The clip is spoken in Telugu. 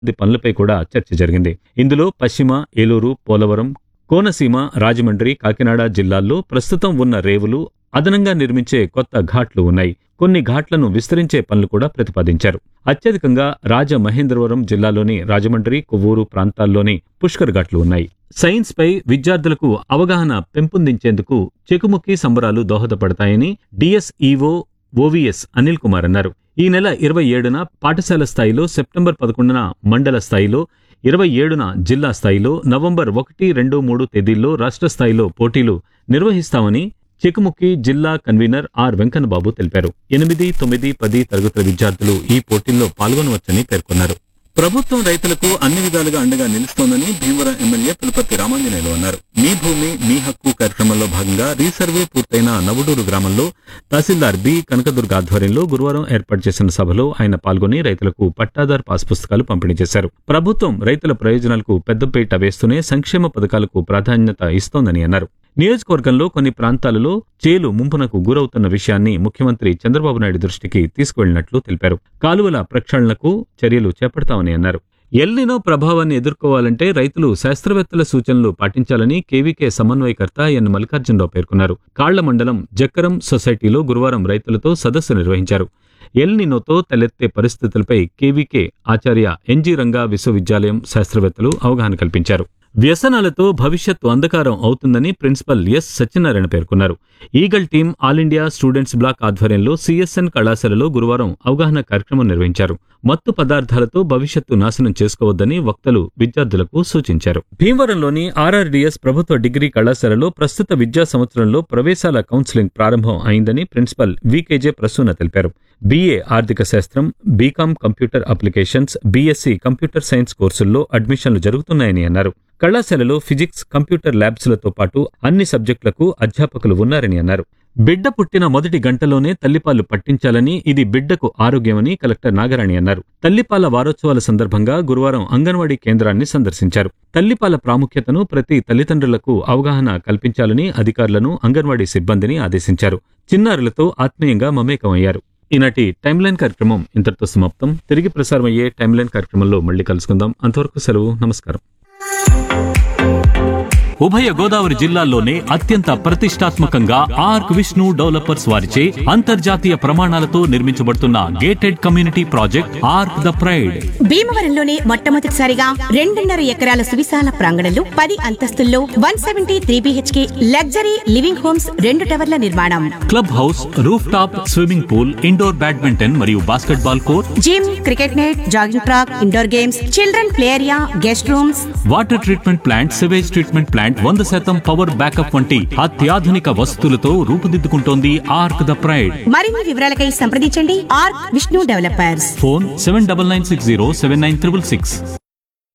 అభివృద్ధి పనులపై కూడా చర్చ జరిగింది ఇందులో పశ్చిమ ఏలూరు పోలవరం కోనసీమ రాజమండ్రి కాకినాడ జిల్లాల్లో ప్రస్తుతం ఉన్న రేవులు అదనంగా నిర్మించే కొత్త ఘాట్లు ఉన్నాయి కొన్ని ఘాట్లను విస్తరించే పనులు కూడా ప్రతిపాదించారు అత్యధికంగా రాజమహేంద్రవరం జిల్లాలోని రాజమండ్రి కొవ్వూరు ప్రాంతాల్లోని పుష్కర్ ఘాట్లు ఉన్నాయి సైన్స్ పై విద్యార్థులకు అవగాహన పెంపొందించేందుకు చెకుముకి సంబరాలు దోహదపడతాయని డిఎస్ఈఓ ఓవీఎస్ అనిల్ కుమార్ అన్నారు ఈ నెల ఇరవై ఏడున పాఠశాల స్థాయిలో సెప్టెంబర్ పదకొండున మండల స్థాయిలో ఇరవై ఏడున జిల్లా స్థాయిలో నవంబర్ ఒకటి రెండు మూడు తేదీల్లో రాష్ట్ర స్థాయిలో పోటీలు నిర్వహిస్తామని చెకుముక్కి జిల్లా కన్వీనర్ ఆర్ వెంకన్నబాబు తెలిపారు ఎనిమిది తొమ్మిది పది తరగతుల విద్యార్థులు ఈ పోటీల్లో పాల్గొనవచ్చని పేర్కొన్నారు ప్రభుత్వం రైతులకు అన్ని విధాలుగా అండగా నిలుస్తోందని భీమవరం ఎమ్మెల్యే పులపర్తి రామాంజనేయులు అన్నారు మీ భూమి మీ హక్కు కార్యక్రమంలో భాగంగా రీసర్వే పూర్తయిన నవుడూరు గ్రామంలో తహసీల్దార్ బి కనకదుర్గ ఆధ్వర్యంలో గురువారం ఏర్పాటు చేసిన సభలో ఆయన పాల్గొని రైతులకు పట్టాదార్ పాస్ పుస్తకాలు పంపిణీ చేశారు ప్రభుత్వం రైతుల ప్రయోజనాలకు పెద్దపీట వేస్తూనే సంక్షేమ పథకాలకు ప్రాధాన్యత ఇస్తోందని అన్నారు నియోజకవర్గంలో కొన్ని ప్రాంతాలలో చేలు ముంపునకు గురవుతున్న విషయాన్ని ముఖ్యమంత్రి చంద్రబాబు నాయుడు దృష్టికి తీసుకువెళ్లినట్లు తెలిపారు కాలువల ప్రక్షాళనకు చర్యలు చేపడతామని అన్నారు ఎల్నినో ప్రభావాన్ని ఎదుర్కోవాలంటే రైతులు శాస్త్రవేత్తల సూచనలు పాటించాలని కేవీకే సమన్వయకర్త ఎన్ మల్లికార్జునరావు పేర్కొన్నారు కాళ్ల మండలం జక్కరం సొసైటీలో గురువారం రైతులతో సదస్సు నిర్వహించారు ఎల్నినోతో తలెత్తే పరిస్థితులపై కేవీకే ఆచార్య ఎన్జీ రంగా విశ్వవిద్యాలయం శాస్త్రవేత్తలు అవగాహన కల్పించారు వ్యసనాలతో భవిష్యత్తు అంధకారం అవుతుందని ప్రిన్సిపల్ ఎస్ సత్యనారాయణ పేర్కొన్నారు Eagle team all India students block ఆధ్వర్యంలో సిఎస్ఎన్ కళాశాలలో గురువారం అవగాహన కార్యక్రమం నిర్వహించారు మత్తు పదార్థాలతో భవిష్యత్తు నాశనం చేసుకోవద్దని వక్తలు విద్యార్థులకు సూచించారు భీమవరంలోని ఆర్ఆర్డీఎస్ ప్రభుత్వ డిగ్రీ కళాశాలలో ప్రస్తుత విద్యా సంవత్సరంలో ప్రవేశాల కౌన్సిలింగ్ ప్రారంభం అయిందని ప్రిన్సిపల్ వికేజే ప్రసూన తెలిపారు బీఏ ఆర్థిక శాస్త్రం B Com computer applications B Sc computer science కోర్సుల్లో అడ్మిషన్లు జరుగుతున్నాయని అన్నారు కళాశాలలో ఫిజిక్స్ కంప్యూటర్ ల్యాబ్స్లతో పాటు అన్ని సబ్జెక్టులకు అధ్యాపకులు ఉన్నారని అన్నారు బిడ్డ పుట్టిన మొదటి గంటలోనే తల్లిపాలు పట్టించాలని ఇది బిడ్డకు ఆరోగ్యమని కలెక్టర్ నాగరాణి అన్నారు తల్లిపాల వారోత్సవాల సందర్భంగా గురువారం అంగన్వాడీ కేంద్రాన్ని సందర్శించారు తల్లిపాల ప్రాముఖ్యతను ప్రతి తల్లిదండ్రులకు అవగాహన కల్పించాలని అధికారులను అంగన్వాడీ సిబ్బందిని ఆదేశించారు చిన్నారులతో ఆత్మీయంగా మమేకమయ్యారు ఈనాటి టైమ్లైన్ కార్యక్రమం ఇంతటితో సమాప్తం తిరిగి ప్రసారం అయ్యే టైమ్లైన్ కార్యక్రమంలో మళ్ళీ కలుసుకుందాం అంతవరకు సెలవు నమస్కారం ఉభయ గోదావరి జిల్లాల్లోనే అత్యంత ప్రతిష్టాత్మకంగా ఆర్క్ విష్ణు డెవలపర్స్ వారిచే అంతర్జాతీయ ప్రమాణాలతో నిర్మించబడుతున్న gated community project Arc the Pride భీమవరంలోనే మొట్టమొదటిసారిగా రెండున్నర ఎకరాల సువిశాల ప్రాంగణంలో పది అంతస్తుల్లో one seventy three B H K luxury living homes రెండు టవర్ల నిర్మాణం clubhouse rooftop swimming pool indoor badminton మరియు basketball court gym cricket net jogging track indoor games children play area guest rooms water treatment plant sewage treatment plant వంద శాతం పవర్ బ్యాకప్ వంటి అత్యాధునిక వసతులతో రూపుదిద్దుకుంటోంది ఆర్క్ ద ప్రైడ్ మరిన్ని వివరాలకై సంప్రదించండి R Vishnu developers phone seven double nine six zero seven nine triple six